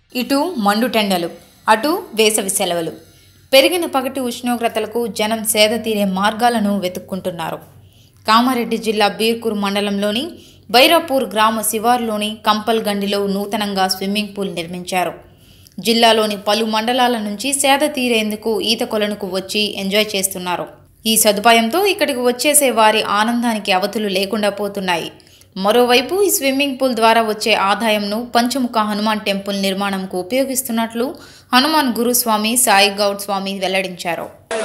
ఇటు మండుటెండలు అటు వేసవి సెలవులు పెరిగిన పగటి ఉష్ణోగ్రతలకు జనం సేద తీరే మార్గాలను వెతుక్కుంటున్నారు కామారెడ్డి జిల్లా బీర్కూరు మండలంలోని బైరాపూర్ గ్రామ శివార్లోని కంపల్గండిలో నూతనంగా స్విమ్మింగ్ పూల్ నిర్మించారు జిల్లాలోని పలు మండలాల నుంచి సేద తీరేందుకు ఈత కొలనుకు వచ్చి ఎంజాయ్ చేస్తున్నారు ఈ సదుపాయంతో ఇక్కడికి వచ్చేసే వారి ఆనందానికి అవతులు లేకుండా పోతున్నాయి మరోవైపు ఈ స్విమ్మింగ్ పూల్ ద్వారా వచ్చే ఆదాయంను పంచముఖ హనుమాన్ టెంపుల్ నిర్మాణంకు ఉపయోగిస్తున్నట్లు హనుమాన్ గురుస్వామి సాయి గౌడ్ స్వామి వెల్లడించారు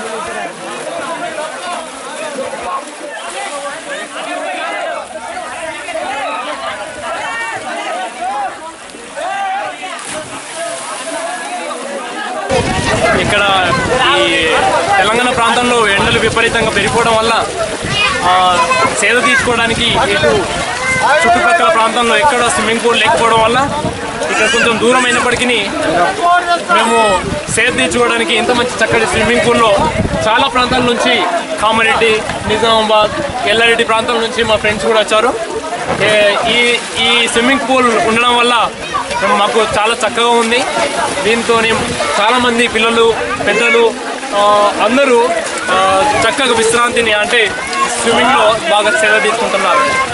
ఇక్కడ ఈ తెలంగాణ ప్రాంతంలో ఎండలు విపరీతంగా పెరిగిపోవడం వల్ల ఆ, సేద తీర్చుకోవడానికి ఇటు చుట్టుపక్కల ప్రాంతంలో ఎక్కడ స్విమ్మింగ్ పూల్ లేకపోవడం వల్ల ఇక్కడ కొంచెం దూరం అయినప్పటికీ మేము సేద తీర్చుకోవడానికి ఇంత మంచి చక్కటి స్విమ్మింగ్ పూల్లో చాలా ప్రాంతాల నుంచి కామారెడ్డి నిజామాబాద్ ఎల్లారెడ్డి ప్రాంతాల నుంచి మా ఫ్రెండ్స్ కూడా వచ్చారు ఏ- ఈ ఈ స్విమ్మింగ్ పూల్ ఉండడం వల్ల మాకు చాలా చక్కగా ఉంది దీంతో చాలామంది పిల్లలు పెద్దలు ఆ, అందరూ ఆ, చక్కగా విశ్రాంతిని అంటే స్విమ్మింగ్లో బాగా సేవ తీసుకుంటున్నారు